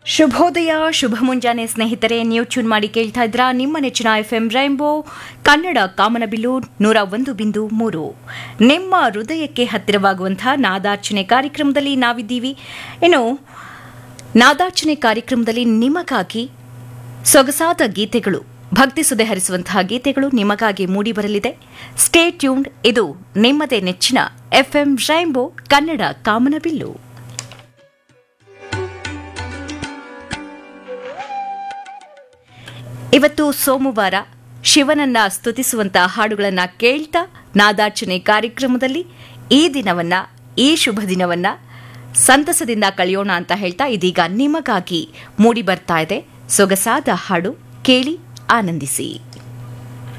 ಶುಭೋದಯ ಶುಭ ಮುಂಜಾನೆ ಸ್ನೇಹಿತರೆ ನೀವು ಟ್ಯೂನ್ ಮಾಡಿ ಕೇಳ್ತಾ ಇದ್ರ ನಿಮ್ಮ ನೆಚ್ಚಿನ ಎಫ್ ಎಂ ರೈಂಬೋ ಕನ್ನಡ ಕಾಮನಬಿಲ್ಲು ನೂರ ಒಂದು ಬಿಂದು ಮೂರು ನಿಮ್ಮ ಹೃದಯಕ್ಕೆ ಹತ್ತಿರವಾಗುವಂತಹ ನಾದಾರ್ಚನೆ ಕಾರ್ಯಕ್ರಮದಲ್ಲಿ ನಾವಿದ್ದೀವಿ ಇನ್ನು ನಾದಾರ್ಚನೆ ಕಾರ್ಯಕ್ರಮದಲ್ಲಿ ನಿಮಗಾಗಿ ಸೊಗಸಾದ ಗೀತೆಗಳು ಭಕ್ತಿ ಸುದೆ ಹರಿಸುವಂತಹ ಗೀತೆಗಳು ನಿಮಗಾಗಿ ಮೂಡಿಬರಲಿದೆ ಸ್ಟೇ ಟ್ಯೂನ್ಡ್ ಇದು ನಿಮ್ಮದೇ ನೆಚ್ಚಿನ ಎಫ್ಎಂ ರೈಂಬೋ ಕನ್ನಡ ಕಾಮನಬಿಲ್ಲು ಇವತ್ತು ಸೋಮವಾರ ಶಿವನನ್ನ ಸ್ತುತಿಸುವಂತಹ ಹಾಡುಗಳನ್ನ ಕೇಳ್ತಾ ನಾದಾರ್ಚನೆ ಕಾರ್ಯಕ್ರಮದಲ್ಲಿ ಈ ದಿನವನ್ನ ಈ ಶುಭ ದಿನವನ್ನ ಸಂತಸದಿಂದ ಕಳೆಯೋಣ ಅಂತ ಹೇಳ್ತಾ ಇದೀಗ ನಿಮಗಾಗಿ ಮೂಡಿ ಬರ್ತಾ ಇದೆ ಸೊಗಸಾದ ಹಾಡು ಕೇಳಿ ಆನಂದಿಸಿ